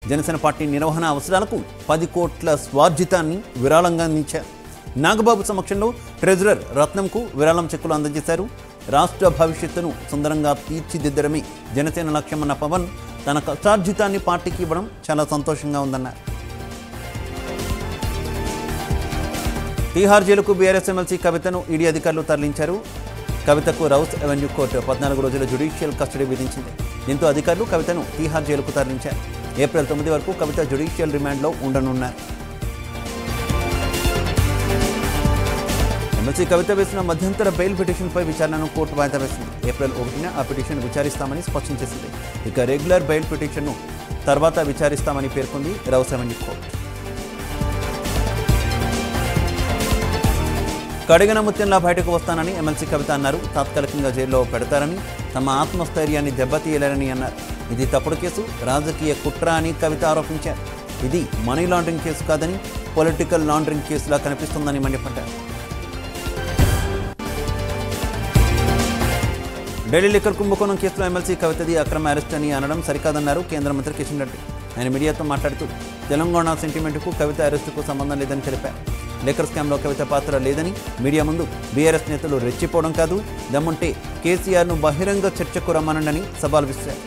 Janasena party నిర్వహణ అవసరాలకు పది కోట్ల స్వార్జితాన్ని విరాళంగా అందించారు నాగబాబు సమక్షంలో ట్రెజరర్ రత్నంకు విరాళం చెక్కులు అందజేశారు రాష్ట్ర భవిష్యత్తును సుందరంగా తీర్చిదిద్దడమే జనసేన లక్ష్యమన్న పవన్ తన కష్టార్జితాన్ని పార్టీకి ఇవ్వడం చాలా సంతోషంగా ఉందన్నారు తీహార్ జైలుకు బీఆర్ఎస్ ఎమ్మెల్సీ కవితను ఈడీ అధికారులు తరలించారు కవితకు రౌస్ అవెన్యూ కోర్టు పద్నాలుగు రోజుల జ్యుడిషియల్ కస్టడీ విధించింది దీంతో అధికారులు కవితను తీహార్ జైలుకు తరలించారు ఏప్రిల్ తొమ్మిది వరకు కవిత జ్యుడిషియల్ రిమాండ్లో ఉండనున్నారు ఎమ్మెల్సీ కవిత వేసిన మధ్యంతర బెయిల్ పిటిషన్పై విచారణను కోర్టు వాయిదా వేసింది ఏప్రిల్ ఒకటిన ఆ పిటిషన్ విచారిస్తామని స్పష్టం చేసింది ఇక రెగ్యులర్ బెయిల్ పిటిషన్ను తర్వాత విచారిస్తామని పేర్కొంది రౌస్ అవెన్యూ కోర్టు కడిగిన ముత్యంలా బయటకు వస్తానని ఎమ్మెల్సీ కవిత అన్నారు తాత్కాలికంగా జైల్లో పెడతారని తమ ఆత్మస్థైర్యాన్ని దెబ్బతీయలేరని అన్నారు ఇది తప్పుడు కేసు రాజకీయ కుట్ర అని కవిత ఆరోపించారు ఇది మనీ లాండరింగ్ కేసు కాదని పొలిటికల్ లాండరింగ్ కేసులా కనిపిస్తుందని మండిపడ్డారు ఢిల్లీ లిక్కర్ కుంభకోణం కేసులో ఎమ్మెల్సీ కవితది అక్రమ అరెస్ట్ అని అనడం సరికాదన్నారు కేంద్ర మంత్రి కిషన్ రెడ్డి ఆయన మీడియాతో మాట్లాడుతూ తెలంగాణ సెంటిమెంట్కు కవిత అరెస్టుకు సంబంధం లేదని తెలిపారు లిక్కర్ స్కామ్లో కవిత పాత్ర లేదని మీడియా ముందు బీఆర్ఎస్ నేతలు రెచ్చిపోవడం కాదు దమ్ముంటే కేసీఆర్ను బహిరంగ చర్చకు రమ్మనండని సవాల్ విసిరారు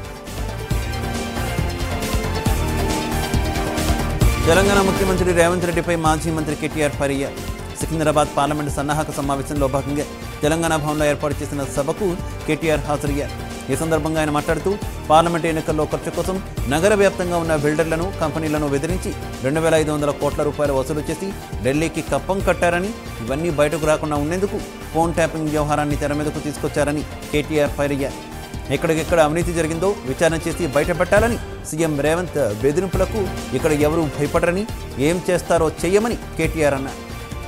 తెలంగాణ ముఖ్యమంత్రి రేవంత్ రెడ్డిపై మాజీ మంత్రి కేటీఆర్ ఫరియా సికింద్రాబాద్ పార్లమెంటు సన్నాహక సమావేశంలో భాగంగా తెలంగాణ భవన్లో ఏర్పాటు చేసిన సభకు కేటీఆర్ హాజరయ్యారు ఈ సందర్భంగా ఆయన మాట్లాడుతూ పార్లమెంటు ఎన్నికల్లో ఖర్చు కోసం నగర వ్యాప్తంగా ఉన్న బిల్డర్లను కంపెనీలను బెదిరించి రెండు వేల ఐదు వందల కోట్ల రూపాయలు వసూలు చేసి ఢిల్లీకి కప్పం కట్టారని ఇవన్నీ బయటకు రాకుండా ఉండేందుకు ఫోన్ ట్యాపింగ్ వ్యవహారాన్ని తెర మీదకు తీసుకొచ్చారని కేటీఆర్ ఫైర్ అయ్యారు ఎక్కడికెక్కడ అవినీతి జరిగిందో విచారణ చేసి బయటపెట్టాలని సీఎం రేవంత్ బెదిరింపులకు ఇక్కడ ఎవరూ భయపడరని ఏం చేస్తారో చెయ్యమని కేటీఆర్ అన్నారు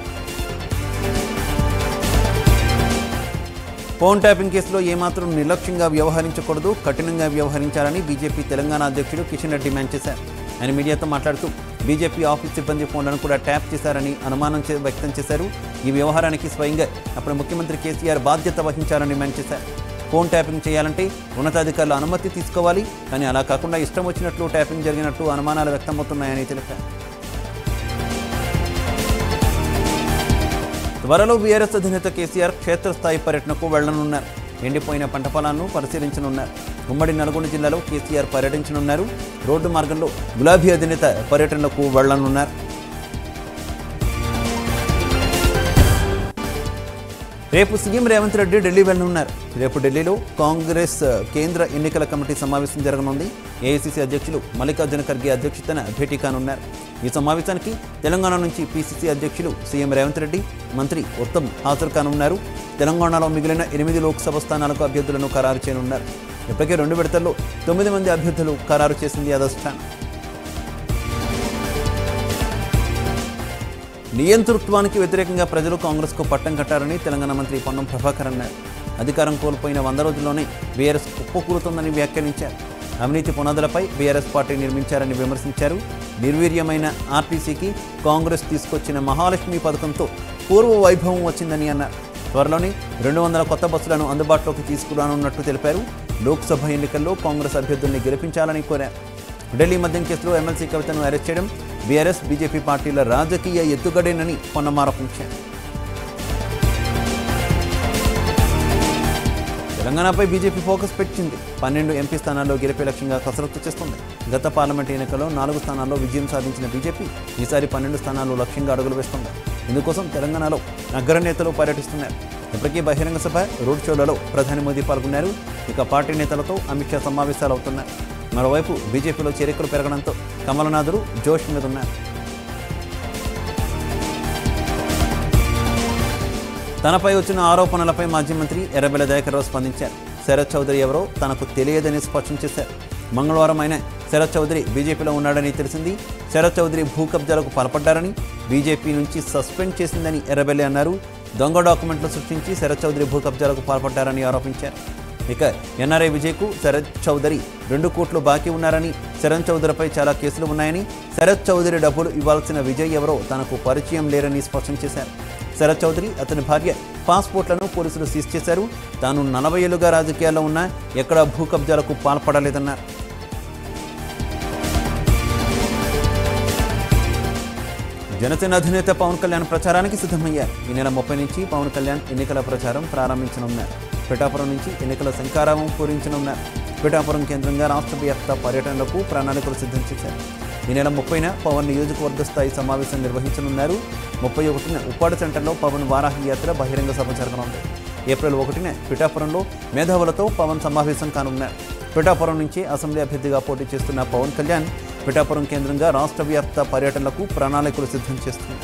ఫోన్ ట్యాపింగ్ కేసులో ఏమాత్రం నిర్లక్ష్యంగా వ్యవహరించకూడదు కఠినంగా వ్యవహరించాలని బీజేపీ తెలంగాణ అధ్యక్షుడు కిషన్ రెడ్డి డిమాండ్ చేశారు ఆయన మీడియాతో మాట్లాడుతూ బీజేపీ ఆఫీస్ సిబ్బంది ఫోన్లను కూడా ట్యాప్ చేశారని అనుమానం చే- వ్యక్తం చేశారు ఈ వ్యవహారానికి స్వయంగా అప్పుడు ముఖ్యమంత్రి కేసీఆర్ బాధ్యత వహించారని డిమాండ్ చేశారు ఫోన్ ట్యాపింగ్ చేయాలంటే ఉన్నతాధికారుల అనుమతి తీసుకోవాలి కానీ అలా కాకుండా ఇష్టం వచ్చినట్లు ట్యాపింగ్ జరిగినట్టు అనుమానాలు వ్యక్తమవుతున్నాయని తెలిపారు త్వరలో బీఆర్ఎస్ అధినేత కేసీఆర్ క్షేత్రస్థాయి పర్యటనకు వెళ్లనున్నారు ఎండిపోయిన పంట పొలాలను పరిశీలించనున్నారు ఉమ్మడి నల్గొండ జిల్లాలో కేసీఆర్ పర్యటించనున్నారు రోడ్డు మార్గంలో గులాబీ అధినేత పర్యటనకు వెళ్లనున్నారు రేపు సీఎం రేవంత్ రెడ్డి ఢిల్లీ వెళ్లనున్నారు రేపు ఢిల్లీలో కాంగ్రెస్ కేంద్ర ఎన్నికల కమిటీ సమావేశం జరగనుంది ఏఐసీసీ అధ్యక్షులు మల్లికార్జున ఖర్గే అధ్యక్షతన భేటీ కానున్నారు ఈ సమావేశానికి తెలంగాణ నుంచి పీసీసీ అధ్యక్షులు సీఎం రేవంత్ రెడ్డి మంత్రి ఉత్తమ్ హాజరు కానున్నారు తెలంగాణలో మిగిలిన ఎనిమిది లోక్సభ స్థానాలకు అభ్యర్థులను ఖరారు చేయనున్నారు ఇప్పటికే రెండు విడతల్లో తొమ్మిది మంది అభ్యర్థులు ఖరారు చేసింది అధిష్టానం నియంతృత్వానికి వ్యతిరేకంగా ప్రజలు కాంగ్రెస్కు పట్టం కట్టారని తెలంగాణ మంత్రి పొన్నం ప్రభాకర్ అన్నారు అధికారం కోల్పోయిన వంద రోజుల్లోనే బీఆర్ఎస్ కుప్పకూరుతోందని వ్యాఖ్యానించారు అవినీతి పునాదులపై బీఆర్ఎస్ పార్టీ నిర్మించారని విమర్శించారు నిర్వీర్యమైన ఆర్టీసీకి కాంగ్రెస్ తీసుకొచ్చిన మహాలక్ష్మి పథకంతో పూర్వ వైభవం వచ్చిందని అన్నారు త్వరలోనే రెండు వందల కొత్త బస్సులను అందుబాటులోకి తీసుకురానున్నట్టు తెలిపారు లోక్సభ ఎన్నికల్లో కాంగ్రెస్ అభ్యర్థుల్ని గెలిపించాలని కోరారు ఢిల్లీ మద్యం కేసులో ఎమ్మెల్సీ కవితను అరెస్ట్ చేయడం బీఆర్ఎస్ బీజేపీ పార్టీల రాజకీయ ఎత్తుగడేనని పొన్నం ఆరోపించారు తెలంగాణపై బీజేపీ ఫోకస్ పెట్టింది పన్నెండు ఎంపీ స్థానాల్లో గెలిపే లక్ష్యంగా కసరత్తు చేస్తుంది గత పార్లమెంట్ ఎన్నికల్లో నాలుగు స్థానాల్లో విజయం సాధించిన బీజేపీ ఈసారి పన్నెండు స్థానాల్లో లక్ష్యంగా అడుగులు వేస్తుంది ఇందుకోసం తెలంగాణలో అగ్రనేతలు పర్యటిస్తున్నారు ఇప్పటికీ బహిరంగ సభ రోడ్ షోలలో ప్రధాని మోదీ పాల్గొన్నారు ఇక పార్టీ నేతలతో అమిత్ షా సమావేశాలు అవుతున్నాయి మరోవైపు బీజేపీలో చేరికలు పెరగడంతో కమలనాథులు జోష్ మీద ఉన్నారు తనపై వచ్చిన ఆరోపణలపై మాజీ మంత్రి ఎర్రబెల్ల దయాకర్రావు స్పందించారు శరత్ చౌదరి ఎవరో తనకు తెలియదని స్పష్టం చేశారు మంగళవారం ఆయన శరత్ చౌదరి బీజేపీలో ఉన్నాడని తెలిసింది శరత్ చౌదరి భూ కబ్జాలకు పాల్పడ్డారని బీజేపీ నుంచి సస్పెండ్ చేసిందని ఎర్రబెల్లి అన్నారు దొంగ డాక్యుమెంట్లు సృష్టించి శరత్ చౌదరి భూ కబ్జాలకు పాల్పడ్డారని ఆరోపించారు ఇక ఎన్ఆర్ఐ విజయ్కు శరత్ చౌదరి రెండు కోట్లు బాకీ ఉన్నారని శరణ్ చౌదరిపై చాలా కేసులు ఉన్నాయని శరత్ చౌదరి డబ్బులు ఇవ్వాల్సిన విజయ్ ఎవరో తనకు పరిచయం లేరని స్పష్టం చేశారు శరత్ చౌదరి అతని భార్య పాస్పోర్ట్లను పోలీసులు సీజ్ చేశారు తాను నలభై ఏళ్లుగా రాజకీయాల్లో ఉన్నా ఎక్కడా భూ కబ్జాలకు పాల్పడలేదన్నారు జనసేన అధినేత పవన్ కళ్యాణ్ ప్రచారానికి సిద్ధమయ్యారు ఈ నెల ముప్పై నుంచి పవన్ కళ్యాణ్ ఎన్నికల ప్రచారం ప్రారంభించనున్నారు పిఠాపురం నుంచి ఎన్నికల శంకారావం పూరించనున్నారు పిఠాపురం కేంద్రంగా రాష్ట్ర వ్యాప్త పర్యటనలకు ప్రణాళికలు సిద్ధం చేశారు ఈ నెల ముప్పైన పవన్ నియోజకవర్గ స్థాయి సమావేశం నిర్వహించనున్నారు ముప్పై ఒకటిన ఉప్పాడ సెంటర్లో పవన్ వారాహి యాత్ర బహిరంగ సభ జరగనుంది ఏప్రిల్ ఒకటిన పిఠాపురంలో మేధావులతో పవన్ సమావేశం కానున్నారు పిఠాపురం నుంచి అసెంబ్లీ అభ్యర్థిగా పోటీ చేస్తున్న పవన్ కళ్యాణ్ పిఠాపురం కేంద్రంగా రాష్ట్ర వ్యాప్త పర్యటనలకు ప్రణాళికలు సిద్ధం చేస్తున్నారు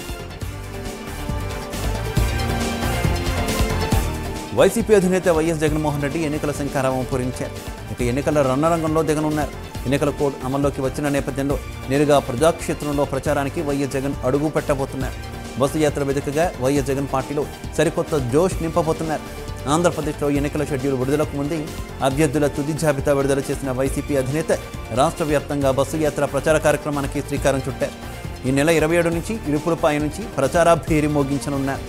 వైసీపీ అధినేత వైఎస్ జగన్మోహన్ రెడ్డి ఎన్నికల శంఖారావం పూరించారు ఇక ఎన్నికల రణరంగంలో దిగనున్నారు ఎన్నికల కోడ్ అమల్లోకి వచ్చిన నేపథ్యంలో నేరుగా ప్రజాక్షేత్రంలో ప్రచారానికి వైఎస్ జగన్ అడుగు పెట్టబోతున్నారు బస్సు యాత్ర వేదికగా వైఎస్ జగన్ పార్టీలో సరికొత్త జోష్ నింపబోతున్నారు ఆంధ్రప్రదేశ్లో ఎన్నికల షెడ్యూల్ విడుదలకు ముందే అభ్యర్థుల తుది జాబితా విడుదల చేసిన వైసీపీ అధినేత రాష్ట్ర వ్యాప్తంగా బస్సు యాత్ర ప్రచార కార్యక్రమానికి శ్రీకారం చుట్టారు ఈ నెల ఇరవై ఏడు నుంచి ఇరుపులపాయ నుంచి ప్రచారాభేరి మోగించనున్నారు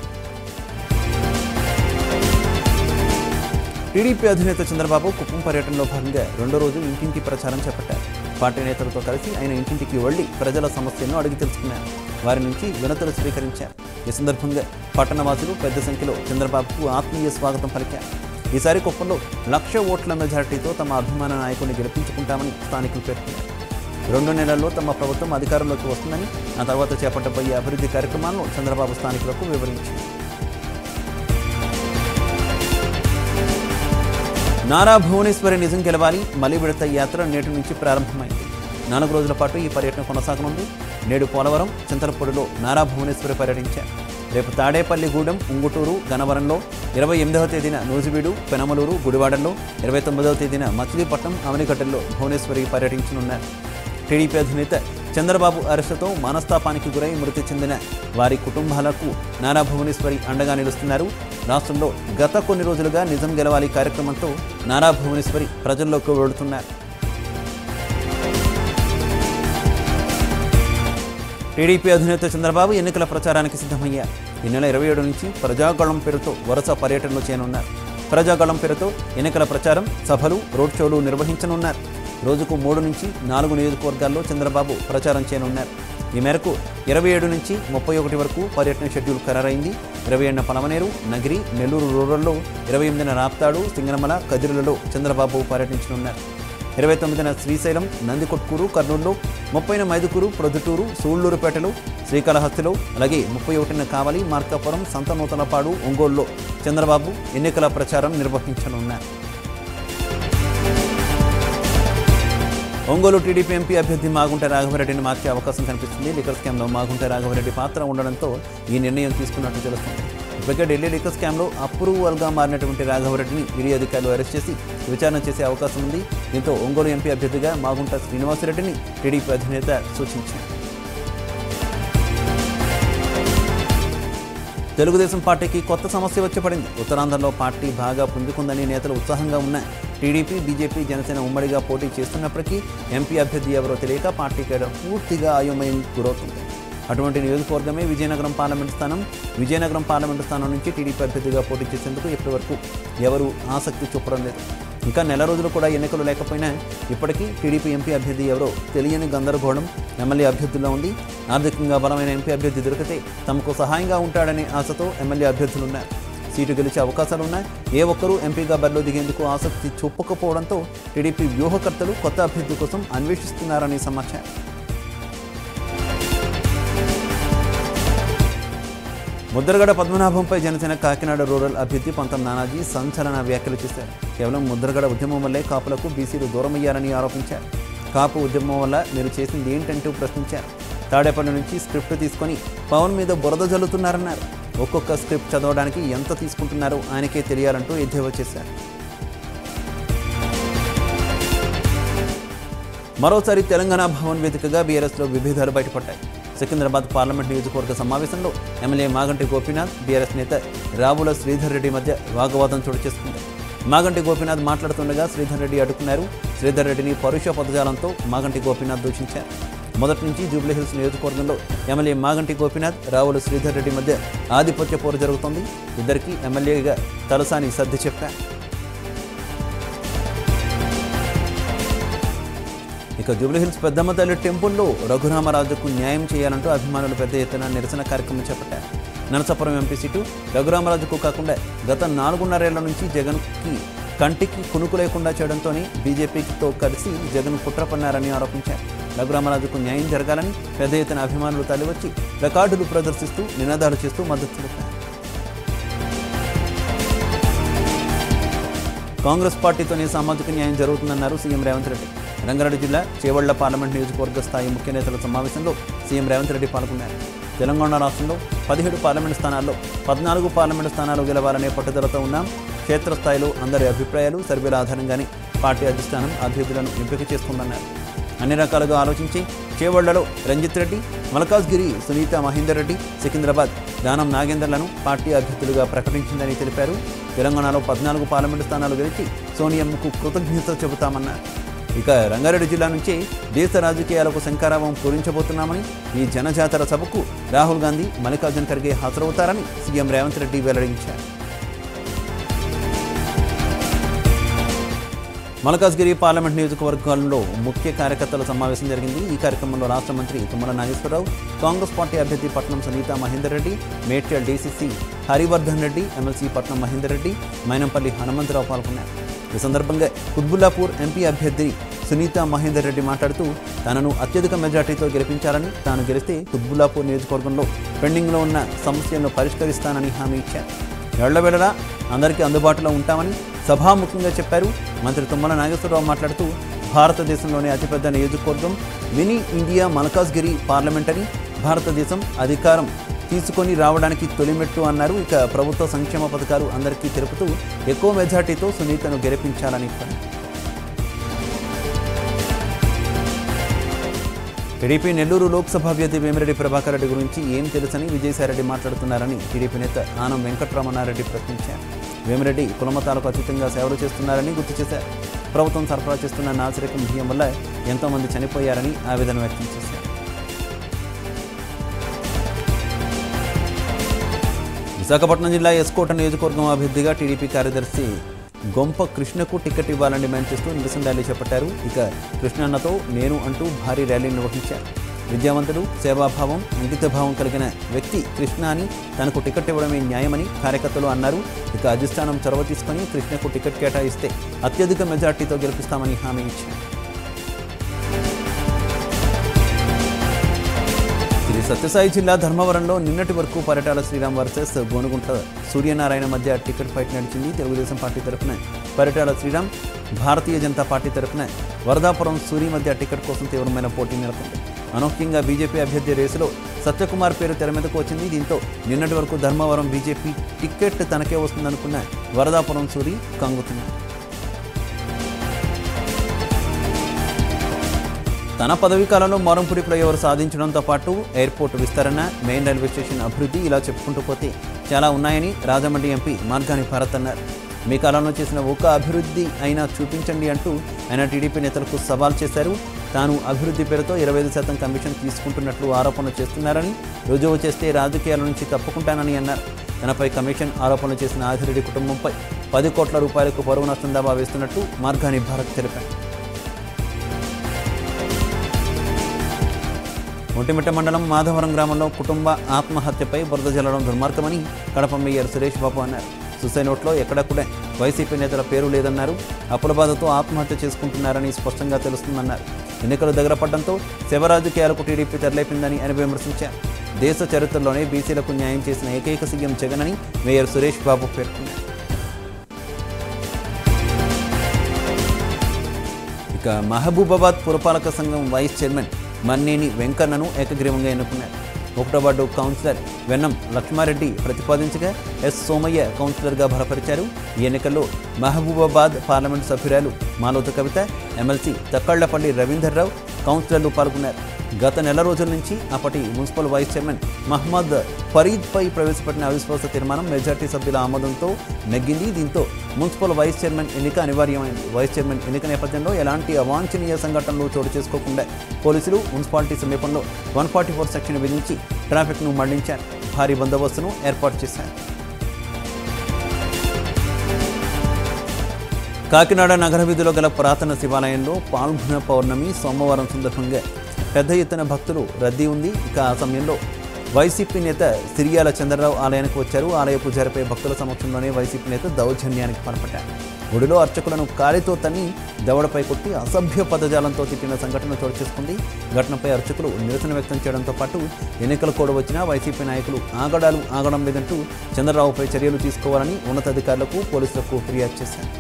టీడీపీ అధినేత చంద్రబాబు కుప్పం పర్యటనలో భాగంగా రెండో రోజు ఇంటింటి ప్రచారం చేపట్టారు పార్టీ నేతలతో కలిసి ఆయన ఇంటింటికి వెళ్లి ప్రజల సమస్యలను అడిగి తెలుసుకున్నారు వారి నుంచి వినతులు స్వీకరించారు ఈ సందర్భంగా పట్టణవాసులు పెద్ద సంఖ్యలో చంద్రబాబుకు ఆత్మీయ స్వాగతం పలికారు ఈసారి కుప్పంలో లక్ష ఓట్ల మెజార్టీతో తమ అభిమాన నాయకుడిని గెలిపించుకుంటామని స్థానికులు పేర్కొన్నారు రెండు నెలల్లో తమ ప్రభుత్వం అధికారంలోకి వస్తుందని ఆ తర్వాత చేపట్టబోయే అభివృద్ధి కార్యక్రమాలను చంద్రబాబు స్థానికులకు వివరించారు నారా భువనేశ్వరి నిజం గెలవాలి మలి విడత యాత్ర నేటి నుంచి ప్రారంభమైంది నాలుగు రోజుల పాటు ఈ పర్యటన కొనసాగనుంది నేడు పోలవరం చింతలపూడిలో నారా భువనేశ్వరి పర్యటించారు రేపు తాడేపల్లిగూడెం ఉంగుటూరు గనవరంలో ఇరవై ఎనిమిదవ తేదీన నూజివీడు పెనమలూరు గుడివాడలో ఇరవై తొమ్మిదవ తేదీన మచిలీపట్నం అవనిగడ్డల్లో భువనేశ్వరి పర్యటించనున్నారు టీడీపీ అధినేత చంద్రబాబు అరెస్టుతో మనస్తాపానికి గురై మృతి చెందిన వారి కుటుంబాలకు నారా భువనేశ్వరి అండగా నిలుస్తున్నారు రాష్ట్రంలో గత కొన్ని రోజులుగా నిజం గెలవాలి కార్యక్రమంతో నారా భువనేశ్వరి ప్రజల్లోకి వెళుతున్నారు టీడీపీ అధినేత చంద్రబాబు ఎన్నికల ప్రచారానికి సిద్ధమయ్యారు ఈ నెల ఇరవై ఏడు నుంచి ప్రజాగళం పేరుతో వరుస పర్యటనలు చేయనున్నారు ప్రజాగళం పేరుతో ఎన్నికల ప్రచారం సభలు రోడ్ షోలు నిర్వహించనున్నారు రోజుకు మూడు నుంచి నాలుగు నియోజకవర్గాల్లో చంద్రబాబు ప్రచారం చేయనున్నారు ఈ మేరకు ఇరవై ఏడు నుంచి ముప్పై ఒకటి వరకు పర్యటన షెడ్యూల్ ఖరారైంది ఇరవై ఏడున పలమనేరు నగిరి నెల్లూరు రూరల్లో ఇరవై ఎనిమిదిన రాప్తాడు సింగనమల కదిరులలో చంద్రబాబు పర్యటించనున్నారు ఇరవై తొమ్మిదిన శ్రీశైలం నందికొట్కూరు కర్నూలు ముప్పైన మైదుకూరు ప్రొద్దుటూరు సూళ్లూరుపేటలో శ్రీకాళహస్తిలో అలాగే ముప్పై ఒకటిన కావలి మార్కాపురం సంతనూతలపాడు ఒంగోలులో చంద్రబాబు ఎన్నికల ప్రచారం నిర్వహించనున్నారు ఒంగోలు టీడీపీ ఎంపీ అభ్యర్థి మాగుంట రాఘవరెడ్డిని మార్చే అవకాశం కనిపిస్తుంది లిక్కర్ స్కామ్లో మాగుంట రాఘవరెడ్డి పాత్ర ఉండడంతో ఈ నిర్ణయం తీసుకున్నట్టు తెలుస్తుంది ఇప్పటికే ఢిల్లీ లిక్కర్ స్కామ్లో అప్రూవల్గా మారినటువంటి రాఘవరెడ్డిని ఈడీ అధికారులు అరెస్ట్ చేసి విచారణ చేసే అవకాశం ఉంది దీంతో ఒంగోలు ఎంపీ అభ్యర్థిగా మాగుంట శ్రీనివాసరెడ్డిని టీడీపీ అధినేత సూచించారు తెలుగుదేశం పార్టీకి కొత్త సమస్య వచ్చి పడింది ఉత్తరాంధ్రలో పార్టీ బాగా పుంజుకుందని నేతలు ఉత్సాహంగా ఉన్న టీడీపీ బీజేపీ జనసేన ఉమ్మడిగా పోటీ చేస్తున్నప్పటికీ ఎంపీ అభ్యర్థి ఎవరో తెలియక పార్టీ కేడర్ పూర్తిగా అయోమయం గురవుతుంది అటువంటి నియోజకవర్గమే విజయనగరం పార్లమెంటు స్థానం విజయనగరం పార్లమెంటు స్థానం నుంచి టీడీపీ అభ్యర్థిగా పోటీ చేసేందుకు ఇప్పటివరకు ఎవరూ ఆసక్తి చూపడం లేదు ఇంకా నెల రోజులు కూడా ఎన్నికలు లేకపోయినా ఇప్పటికీ టీడీపీ ఎంపీ అభ్యర్థి ఎవరో తెలియని గందరగోళం ఎమ్మెల్యే అభ్యర్థుల్లో ఉంది ఆర్థికంగా బలమైన ఎంపీ అభ్యర్థి దొరికితే తమకు సహాయంగా ఉంటాడనే ఆశతో ఎమ్మెల్యే అభ్యర్థులున్నారు సీటు గెలిచే అవకాశాలున్నా ఏ ఒక్కరూ ఎంపీగా బరిలో దిగేందుకు ఆసక్తి చూపకపోవడంతో టీడీపీ వ్యూహకర్తలు కొత్త అభ్యర్థి కోసం అన్వేషిస్తున్నారని సమాచారం ముద్రగడ పద్మనాభంపై జనసేన కాకినాడ రూరల్ అభ్యర్థి పంతం నానాజీ సంచలన వ్యాఖ్యలు చేశారు కేవలం ముద్రగడ ఉద్యమం వల్లే కాపులకు బీసీలు దూరమయ్యారని ఆరోపించారు కాపు ఉద్యమం వల్ల మీరు చేసింది ఏంటంటూ ప్రశ్నించారు తాడేపల్లి నుంచి స్క్రిప్ట్ తీసుకొని పవన్ మీద బురద జల్లుతున్నారన్నారు ఒక్కొక్క స్క్రిప్ట్ చదవడానికి ఎంత తీసుకుంటున్నారో ఆయనకే తెలియాలంటూ ఎద్దేవా చేశారు మరోసారి తెలంగాణ భవన్ వేదికగా బీఆర్ఎస్లో విభేదాలు బయటపడ్డాయి సికింద్రాబాద్ పార్లమెంట్ నియోజకవర్గ సమావేశంలో ఎమ్మెల్యే మాగంటి గోపీనాథ్ బీఆర్ఎస్ నేత రావుల శ్రీధర్ రెడ్డి మధ్య వాగ్వాదం చోటు చేసుకుంది మాగంటి గోపీనాథ్ మాట్లాడుతుండగా శ్రీధర్ రెడ్డి అడ్డుకున్నారు శ్రీధర్ రెడ్డిని పరుష పదజాలంతో మాగంటి గోపీనాథ్ దూషించారు మొదటి నుంచి జూబ్లీహిల్స్ నియోజకవర్గంలో ఎమ్మెల్యే మాగంటి గోపీనాథ్ రావుల శ్రీధర్ రెడ్డి మధ్య ఆధిపత్య పోరు జరుగుతోంది ఇద్దరికి ఎమ్మెల్యేగా తలసాని సర్ది చెప్పారు ఇక ఇక జూబ్లీహిల్స్ పెద్దమ్మ తల్లి టెంపుల్లో రఘురామరాజుకు న్యాయం చేయాలంటూ అభిమానులు పెద్ద ఎత్తున నిరసన కార్యక్రమం చేపట్టారు నరసాపురం ఎంపీ సీటు రఘురామరాజుకు కాకుండా గత నాలుగున్నరేళ్ల నుంచి జగన్కి కంటికి కునుకు లేకుండా చేయడంతోనే బీజేపీతో కలిసి జగన్ కుట్ర పన్నారని ఆరోపించారు రఘురామరాజుకు న్యాయం జరగాలని పెద్ద ఎత్తున అభిమానులు తరలివచ్చి రికార్డులు ప్రదర్శిస్తూ నినాదాలు చేస్తూ మద్దతు తెలిపారు కాంగ్రెస్ పార్టీతోనే సామాజిక న్యాయం జరుగుతుందన్నారు సీఎం రేవంత్ రెడ్డి రంగారెడ్డి జిల్లా చేవళ్ల పార్లమెంట్ నియోజకవర్గ స్థాయి ముఖ్య నేతల సమావేశంలో సీఎం రేవంత్ రెడ్డి పాల్గొన్నారు తెలంగాణ రాష్ట్రంలో పదిహేడు పార్లమెంట్ స్థానాల్లో పద్నాలుగు పార్లమెంటు స్థానాలు గెలవాలనే పట్టుదలతో ఉన్నాం క్షేత్రస్థాయిలో అందరి అభిప్రాయాలు సర్వేల ఆధారంగానే పార్టీ అధిష్టానం అభ్యర్థులను ఎంపిక చేస్తుందన్నారు అన్ని రకాలుగా ఆలోచించి చేవళ్లలో రంజిత్ రెడ్డి మల్కాజ్గిరి సునీత మహేందర్ రెడ్డి సికింద్రాబాద్ దానం నాగేందర్లను పార్టీ అభ్యర్థులుగా ప్రకటించిందని తెలిపారు తెలంగాణలో పద్నాలుగు పార్లమెంటు స్థానాలు గెలిచి సోనియమ్మకు కృతజ్ఞతలు చెబుతామన్నారు ఇక రంగారెడ్డి జిల్లా నుంచి దేశ రాజకీయాలకు శంకారావం పూరించబోతున్నామని ఈ జనజాతర సభకు రాహుల్ గాంధీ మల్లికార్జున ఖర్గే హాజరవుతారని సీఎం రేవంత్ రెడ్డి వెల్లడించారు మల్కాజ్గిరి పార్లమెంట్ నియోజకవర్గాల్లో ముఖ్య కార్యకర్తల సమావేశం జరిగింది ఈ కార్యక్రమంలో రాష్ట్ర మంత్రి తుమ్మల నాగేశ్వరరావు కాంగ్రెస్ పార్టీ అభ్యర్థి పట్నం సునీత మహేందర్ రెడ్డి మేడ్చల్ డీసీసీ హరివర్ధన్ రెడ్డి ఎమ్మెల్సీ పట్నం మహేందర్ రెడ్డి మైనంపల్లి హనుమంతరావు పాల్గొన్నారు ఈ సందర్భంగా కుత్బుల్లాపూర్ ఎంపీ అభ్యర్థి సునీత మహేందర్ రెడ్డి మాట్లాడుతూ తనను అత్యధిక మెజార్టీతో గెలిపించాలని తాను గెలిస్తే కుత్బుల్లాపూర్ నియోజకవర్గంలో పెండింగ్లో ఉన్న సమస్యలను పరిష్కరిస్తానని హామీ ఇచ్చారు ఎళ్లవేళలా అందరికీ అందుబాటులో ఉంటామని సభాముఖంగా చెప్పారు మంత్రి తుమ్మల నాగేశ్వరరావు మాట్లాడుతూ భారతదేశంలోనే అతిపెద్ద నియోజకవర్గం మినీ ఇండియా మల్కాజ్గిరి పార్లమెంట్ అని భారతదేశం అధికారం తీసుకొని రావడానికి తొలిమెట్టు అన్నారు ఇక ప్రభుత్వ సంక్షేమ పథకాలు అందరికీ తెలుపుతూ ఎక్కువ మెజార్టీతో సునీతను గెలిపించాలని కోరారు టీడీపీ నెల్లూరు లోక్సభ అభ్యర్థి వేమిరెడ్డి ప్రభాకర్ రెడ్డి గురించి ఏం తెలుసని విజయసాయిరెడ్డి మాట్లాడుతున్నారని టీడీపీ నేత ఆనం వెంకట్రమణారెడ్డి ప్రశ్నించారు వేమిరెడ్డి కులమతాలకు అతీతంగా సేవలు చేస్తున్నారని గుర్తు చేశారు ప్రభుత్వం సరఫరా చేస్తున్న నాసిరకం బియ్యం వల్ల ఎంతోమంది చనిపోయారని ఆవేదన వ్యక్తం చేశారు విశాఖపట్నం జిల్లా ఎస్కోట నియోజకవర్గం అభ్యర్థిగా టీడీపీ కార్యదర్శి గొంప కృష్ణకు టికెట్ ఇవ్వాలని డిమాండ్ చేస్తూ నిరసన ర్యాలీ చేపట్టారు ఇక కృష్ణన్నతో నేను అంటూ భారీ ర్యాలీ నిర్వహించారు విద్యావంతుడు సేవాభావం అంకితభావం కలిగిన వ్యక్తి కృష్ణ అని తనకు టికెట్ ఇవ్వడమే న్యాయమని కార్యకర్తలు అన్నారు ఇక అధిష్టానం చొరవ తీసుకుని కృష్ణకు టికెట్ కేటాయిస్తే అత్యధిక మెజార్టీతో గెలిపిస్తామని హామీ ఇచ్చారు శ్రీ సత్యసాయి జిల్లా ధర్మవరంలో నిన్నటి వరకు పరిటాల శ్రీరామ్ వర్సెస్ గోనుగుంట సూర్యనారాయణ మధ్య టికెట్ ఫైట్ నడిచింది తెలుగుదేశం పార్టీ తరఫున పరిటాల శ్రీరామ్ భారతీయ జనతా పార్టీ తరఫున వరదాపురం సూరి మధ్య టికెట్ కోసం తీవ్రమైన పోటీ నెలకొంది అనూహ్యంగా బీజేపీ అభ్యర్థి రేసులో సత్యకుమార్ పేరు తెర మీదకు వచ్చింది దీంతో నిన్నటి వరకు ధర్మవరం బీజేపీ టికెట్ తనకే వస్తుందనుకున్న వరదాపురం సూరి కంగుతున్నారు తన పదవీ కాలంలో మోరంపూడి ఫ్లైఓవర్ సాధించడంతో పాటు ఎయిర్పోర్ట్ విస్తరణ మెయిన్ రైల్వే స్టేషన్ అభివృద్ధి ఇలా చెప్పుకుంటూ పోతే చాలా ఉన్నాయని రాజమండ్రి ఎంపీ మార్గాని భారత్ అన్నారు మీ కాలంలో చేసిన ఒక్క అభివృద్ధి అయినా చూపించండి అంటూ ఆయన టీడీపీ నేతలకు సవాల్ చేశారు తాను అభివృద్ధి పేరుతో ఇరవై ఐదు శాతం కమిషన్ తీసుకుంటున్నట్లు ఆరోపణలు చేస్తున్నారని రుజువు చేస్తే రాజకీయాల నుంచి తప్పుకుంటానని అన్నారు తనపై కమిషన్ ఆరోపణలు చేసిన ఆదిరెడ్డి కుటుంబంపై పది కోట్ల రూపాయలకు పరువు నష్టం దావా వేస్తున్నట్టు మార్గాని భారత్ తెలిపారు ఒంటిమిట్ట మండలం మాధవరం గ్రామంలో కుటుంబ ఆత్మహత్యపై బురద జల్లడం దుర్మార్గమని కడప మేయర్ సురేష్ బాబు అన్నారు సూసైడ్ నోట్లో ఎక్కడక్కడే వైసీపీ నేతల పేరు లేదన్నారు అప్పుల బాధతో ఆత్మహత్య చేసుకుంటున్నారని స్పష్టంగా తెలుస్తుందన్నారు ఎన్నికలు దగ్గర పడడంతో శివ రాజకీయాలకు టీడీపీ తెరలేపిందని ఆయన విమర్శించారు దేశ చరిత్రలోనే బీసీలకు న్యాయం చేసిన ఏకైక సీఎం జగన్ అని మేయర్ సురేష్ బాబు పేర్కొన్నారు ఇక మహబూబాబాద్ పురపాలక సంఘం వైస్ చైర్మన్ మన్నేని వెంకన్నను ఏకగ్రీవంగా ఎన్నుకున్నారు ఒకటో వార్డు కౌన్సిలర్ వెన్నం లక్ష్మారెడ్డి ప్రతిపాదించగా ఎస్ సోమయ్య కౌన్సిలర్గా బలపరిచారు ఈ ఎన్నికల్లో మహబూబాబాద్ పార్లమెంట్ సభ్యురాలు మాలోత కవిత ఎమ్మెల్సీ తక్కళ్లపల్లి రవీందర్రావు కౌన్సిలర్లు పాల్గొన్నారు గత నెల రోజుల నుంచి అప్పటి మున్సిపల్ వైస్ చైర్మన్ మహమ్మద్ ఫరీద్పై ప్రవేశపెట్టిన అవిశ్వాస తీర్మానం మెజార్టీ సభ్యుల ఆమోదంతో నెగ్గింది దీంతో మున్సిపల్ వైస్ చైర్మన్ ఎన్నిక అనివార్యమైంది వైస్ చైర్మన్ ఎన్నిక నేపథ్యంలో ఎలాంటి అవాంఛనీయ సంఘటనలు చోటు చేసుకోకుండా పోలీసులు మున్సిపాలిటీ సమీపంలో వన్ ఫార్టీ ఫోర్ సెక్షన్ విధించి ట్రాఫిక్ను మళ్లించారు భారీ బందోబస్తును ఏర్పాటు చేశారు కాకినాడ నగర వీధిలో గల పురాతన శివాలయంలో పాల్గొన పౌర్ణమి సోమవారం సందర్భంగా పెద్ద ఎత్తున భక్తులు రద్దీ ఉంది ఇక ఆ సమయంలో వైసీపీ నేత సిరియాల చంద్రరావు ఆలయానికి వచ్చారు ఆలయ పూజారిపై భక్తుల సమక్షంలోనే వైసీపీ నేత దౌర్జన్యానికి పాల్పడ్డారు గుడిలో అర్చకులను కాలితో తన్ని దవడపై కొట్టి అసభ్య పదజాలంతో తిట్టిన సంఘటన చోటు చేసుకుంది ఘటనపై అర్చకులు నిరసన వ్యక్తం చేయడంతో పాటు ఎన్నికల కూడా వచ్చినా వైసీపీ నాయకులు ఆగడాలు ఆగడం లేదంటూ చంద్రరావుపై చర్యలు తీసుకోవాలని ఉన్నతాధికారులకు పోలీసులకు ఫిర్యాదు చేశారు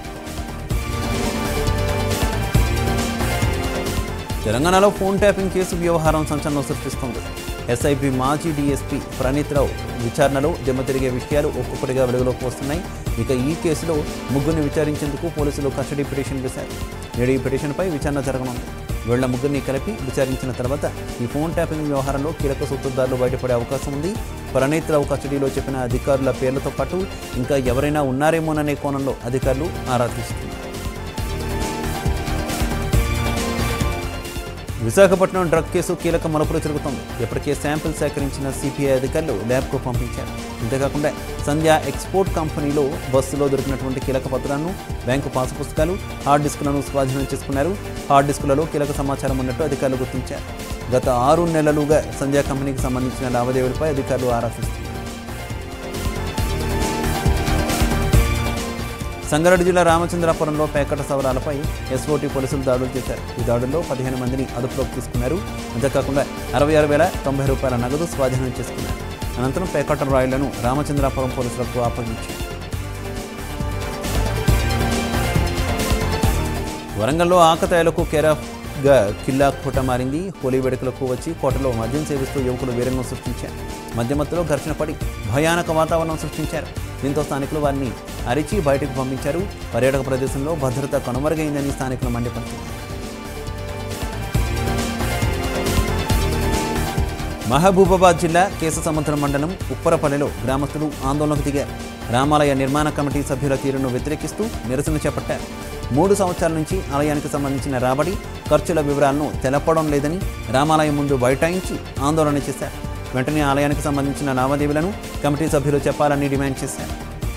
తెలంగాణలో ఫోన్ ట్యాపింగ్ కేసు వ్యవహారం సంచలనం సృష్టిస్తోంది ఎస్ఐపి మాజీ డీఎస్పీ ప్రణీత్ రావు విచారణలో దిమ్మ తిరిగే విషయాలు ఒక్కొక్కటిగా వెలుగులోకి వస్తున్నాయి ఇక ఈ కేసులో ముగ్గురిని విచారించేందుకు పోలీసులు కస్టడీ పిటిషన్ వేశారు నేడు ఈ పిటిషన్పై విచారణ జరగనుంది వీళ్ల ముగ్గురిని కలిపి విచారించిన తర్వాత ఈ ఫోన్ ట్యాపింగ్ వ్యవహారంలో కీలక సూత్రధారులు బయటపడే అవకాశం ఉంది ప్రణీత్ రావు కస్టడీలో చెప్పిన అధికారుల పేర్లతో పాటు ఇంకా ఎవరైనా ఉన్నారేమోననే కోణంలో అధికారులు ఆరా తీస్తున్నారు విశాఖపట్నం డ్రగ్ కేసు కీలక మలుపులు తిరుగుతోంది ఇప్పటికే శాంపిల్ సేకరించిన సిపిఐ అధికారులు ల్యాబ్కు పంపించారు అంతేకాకుండా సంధ్య ఎక్స్పోర్ట్ కంపెనీలో బస్సులో దొరికినటువంటి కీలక పత్రాలను బ్యాంకు పాసు పుస్తకాలు హార్డ్ డిస్కులను స్వాధీనం చేసుకున్నారు హార్డ్ డిస్కులలో కీలక సమాచారం ఉన్నట్టు అధికారులు గుర్తించారు గత ఆరు నెలలుగా సంధ్య కంపెనీకి సంబంధించిన లావాదేవీలపై అధికారులు ఆరా తీస్తున్నారు సంగారెడ్డి జిల్లా రామచంద్రాపురంలో పేకట సవరాలపై ఎస్ఓటీ పోలీసులు దాడులు చేశారు ఈ దాడుల్లో పదిహేను మందిని అదుపులోకి తీసుకున్నారు అంతేకాకుండా అరవై ఆరు వేల తొంభై రూపాయల నగదు స్వాధీనం చేసుకున్నారు అనంతరం పేకట రాయులను రామచంద్రాపురం పోలీసులకు అప్పగించారు వరంగల్లో ఆకతాయిలకు కేరాఫ్గా కిల్లా కోట మారింది హోలీ వేడుకలకు వచ్చి కోటలో మద్యం సేవిస్తూ యువకులు వీరంగం సృష్టించారు మధ్యమత్తులో ఘర్షణ పడి భయానక వాతావరణం సృష్టించారు దీంతో స్థానికులు వారిని అరిచి బయటకు పంపించారు పర్యాటక ప్రదేశంలో భద్రత కనుమరుగైందని స్థానికులు మండిపడుతున్నారు మహబూబాబాద్ జిల్లా కేశసముద్రం మండలం ఉప్పరపల్లిలో గ్రామస్తులు ఆందోళనకు దిగారు రామాలయ నిర్మాణ కమిటీ సభ్యుల తీరును వ్యతిరేకిస్తూ నిరసన చేపట్టారు మూడు సంవత్సరాల నుంచి ఆలయానికి సంబంధించిన రాబడి ఖర్చుల వివరాలను తెలపడం లేదని రామాలయం ముందు బైఠాయించి ఆందోళన చేశారు వెంటనే ఆలయానికి సంబంధించిన లావాదేవీలను కమిటీ సభ్యులు చెప్పాలని డిమాండ్ చేశారు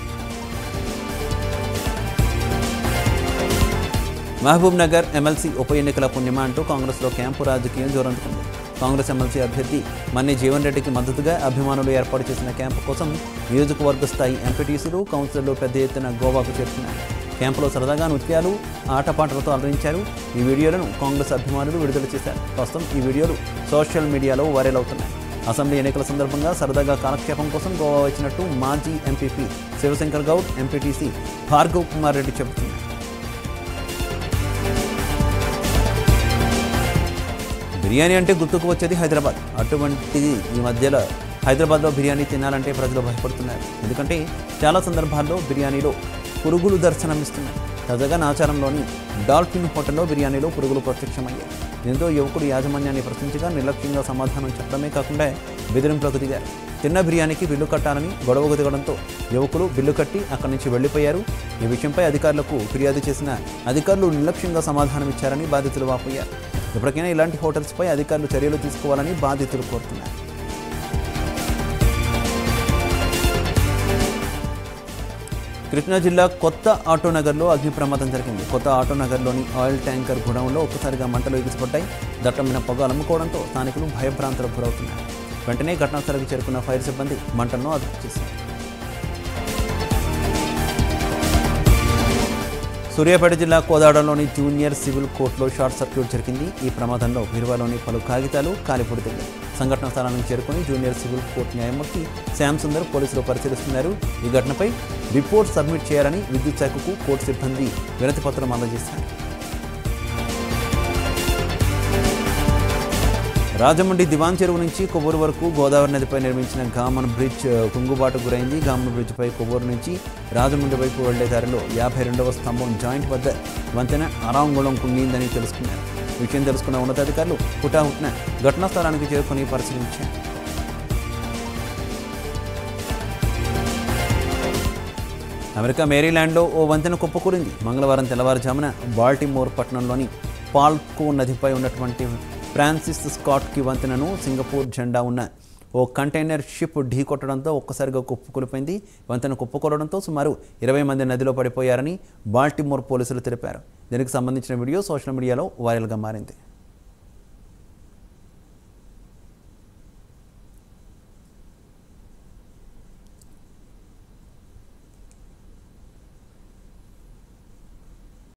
మహబూబ్ నగర్ ఎమ్మెల్సీ ఉప ఎన్నికల పుణ్యమా అంటూ కాంగ్రెస్లో క్యాంపు రాజకీయం జోరందుకుంది కాంగ్రెస్ ఎమ్మెల్సీ అభ్యర్థి మన్ని జీవన్ రెడ్డికి మద్దతుగా అభిమానులు ఏర్పాటు చేసిన క్యాంపు కోసం నియోజకవర్గ స్థాయి ఎంపీటీసీలు కౌన్సిలర్లు పెద్ద ఎత్తున గోవాకు చేరుకున్నారు క్యాంపులో సరదాగా నృత్యాలు ఆటపాటలతో అలరించారు ఈ వీడియోలను కాంగ్రెస్ అభిమానులు విడుదల చేశారు ప్రస్తుతం ఈ వీడియోలు సోషల్ మీడియాలో వైరల్ అవుతున్నాయి అసెంబ్లీ ఎన్నికల సందర్భంగా సరదాగా కాలక్షేపం కోసం గోవా వచ్చినట్టు మాజీ ఎంపీపీ శివశంకర్ గౌడ్ ఎంపీటీసీ భార్గవ్ కుమార్ రెడ్డి చెబుతున్నారు బిర్యానీ అంటే గుర్తుకు వచ్చేది హైదరాబాద్ అటువంటిది ఈ మధ్యలో హైదరాబాద్లో బిర్యానీ తినాలంటే ప్రజలు భయపడుతున్నారు ఎందుకంటే చాలా సందర్భాల్లో బిర్యానీలో పురుగులు దర్శనమిస్తున్నాయి తాజాగా నాచారంలోని డాల్ఫిన్ హోటల్లో బిర్యానీలో పురుగులు ప్రత్యక్షమయ్యాయి దీంతో యువకుడు యాజమాన్యాన్ని ప్రశ్నించగా నిర్లక్ష్యంగా సమాధానం చెప్పడమే కాకుండా బెదిరింపులకు దిగారు తిన్న బిర్యానీకి బిల్లు కట్టాలని గొడవకు దిగడంతో యువకులు బిల్లు కట్టి అక్కడి నుంచి వెళ్లిపోయారు ఈ విషయంపై అధికారులకు ఫిర్యాదు చేసిన అధికారులు నిర్లక్ష్యంగా సమాధానం ఇచ్చారని బాధితులు వాపోయారు ఇప్పటికైనా ఇలాంటి హోటల్స్పై అధికారులు చర్యలు తీసుకోవాలని బాధితులు కోరుతున్నారు కృష్ణా జిల్లా కొత్త ఆటోనగర్లో అగ్ని ప్రమాదం జరిగింది కొత్త ఆటోనగర్లోని ఆయిల్ ట్యాంకర్ గుడౌన్లో ఒక్కసారిగా మంటలు ఎగిసిపడ్డాయి దట్టమైన పొగ అలుముకోవడంతో స్థానికులు భయభ్రాంతులకు గురవుతున్నారు వెంటనే ఘటనాస్థలికి చేరుకున్న ఫైర్ సిబ్బంది మంటలను అదుపు చేశారు సూర్యాపేట జిల్లా కోదాడలోని జూనియర్ సివిల్ కోర్టులో షార్ట్ సర్క్యూట్ జరిగింది ఈ ప్రమాదంలో బీరువాలోని పలు కాగితాలు కాలిపొడి తగ్గాయి సంఘటన స్థలానికి చేరుకుని జూనియర్ సివిల్ కోర్టు న్యాయమూర్తి శ్యామ్ సుందర్ పోలీసులు పరిశీలిస్తున్నారు ఈ ఘటనపై రిపోర్ట్ సబ్మిట్ చేయాలని విద్యుత్ శాఖకు కోర్టు సిబ్బంది వినతి పత్రం అందజేశారు రాజమండ్రి దివాన్ చెరువు నుంచి కొవ్వూరు వరకు గోదావరి నదిపై నిర్మించిన గామన్ బ్రిడ్జ్ కుంగుబాటు గురైంది గామన్ బ్రిడ్జ్పై కొవ్వూరు నుంచి రాజమండ్రి వైపు వెళ్లే దారిలో యాభై రెండవ స్తంభం జాయింట్ వద్ద వంతెన అరాంగుళం కుంగిందని తెలుసుకున్నారు విషయం తెలుసుకున్న ఉన్నతాధికారులు హుటాహుటిన ఘటనా స్థలానికి చేరుకుని పరిశీలించారు అమెరికా మేరీల్యాండ్లో ఓ వంతెన కుప్పకూరింది మంగళవారం తెల్లవారుజామున బాల్టిమోర్ పట్టణంలోని పాల్కో నదిపై ఉన్నటువంటి ఫ్రాన్సిస్ స్కాట్కి వంతెనను సింగపూర్ జెండా ఉన్న ఓ కంటైనర్ షిప్ ఢీకొట్టడంతో ఒక్కసారిగా కుప్పకూలిపోయింది వంతెన కుప్పకూలడంతో సుమారు ఇరవై మంది నదిలో పడిపోయారని బాల్టిమోర్ పోలీసులు తెలిపారు దీనికి సంబంధించిన వీడియో సోషల్ మీడియాలో వైరల్గా మారింది